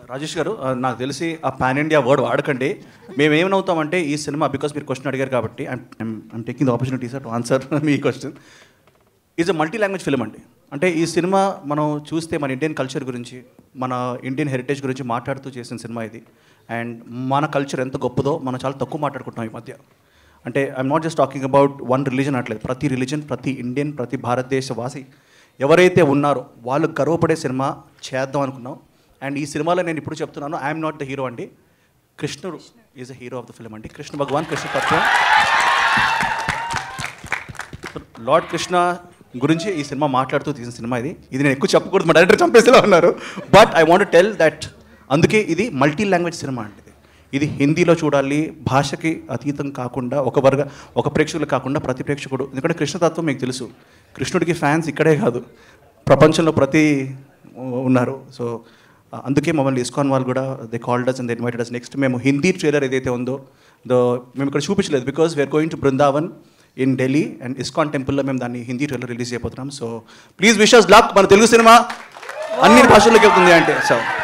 రాజేష్ గారు ఆ, నాకు తెలిసి ఆ పాన్ ఇండియా వర్డ్ వాడకండి మేము ఏమవుతామంటే ఈ సినిమా బికాస్ మీరు క్వశ్చన్ అడిగారు కాబట్టి I'm taking the opportunity sir to answer మీ question is a multi language film అండి అంటే ఈ సినిమా మనం చూస్తే మన ఇండియన్ కల్చర్ గురించి మన ఇండియన్ హెరిటేజ్ గురించి మాట్లాడుతూ చేసిన సినిమా ఇది అండ్ మన కల్చర్ ఎంత గొప్పదో మనం చాలా తక్కువ మాట్లాడుకుంటున్నాం ఈ మధ్య అంటే I'm not just talking about one religion అట్లేదు ప్రతి రిలీజన్ ప్రతి ఇండియన్ ప్రతి భారతదేశ వాసి ఎవరైతే ఉన్నారో వాళ్ళు గర్వపడే సినిమా చేద్దాం అనుకున్నాం అండ్ ఈ సినిమాలో నేను ఇప్పుడు చెప్తున్నాను ఐఎమ్ నాట్ ద హీరో అండి కృష్ణుడు is a hero of the film అండి కృష్ణ భగవాన్ కృష్ణ తత్వం లార్డ్ కృష్ణ గురించి ఈ సినిమా మాట్లాడుతూ తీసిన సినిమా ఇది ఇది నేను ఎక్కువ చెప్పకూడదు మా డైరెక్టర్ చంపేసేలా ఉన్నారు but I want tell that అందుకే ఇది మల్టీ లాంగ్వేజ్ సినిమా అండి ఇది. ఇది హిందీలో చూడాలి భాషకి అతీతం కాకుండా ఒక వర్గ ఒక ప్రేక్షకులు కాకుండా ప్రతి ప్రేక్షకుడు ఎందుకంటే కృష్ణతత్వం మీకు తెలుసు కృష్ణుడికి ఫ్యాన్స్ ఇక్కడే కాదు ప్రపంచంలో ప్రతి ఉన్నారు సో అందుకే మమ్మల్ని ఇస్కాన్ వాళ్ళు కూడా they called us and they invited us next మేము హిందీ ట్రైలర్ ఏదైతే ఉందో దో మేము ఇక్కడ చూపించలేదు because we're going to Vrindavan in Delhi and ISKCON టెంపుల్లో మేము దాన్ని హిందీ ట్రైలర్ రిలీజ్ చేయబోతున్నాం సో ప్లీజ్ విషస్ లక్ మన తెలుగు సినిమా అన్ని భాషల్లోకి వెళ్తుంది అంటే సో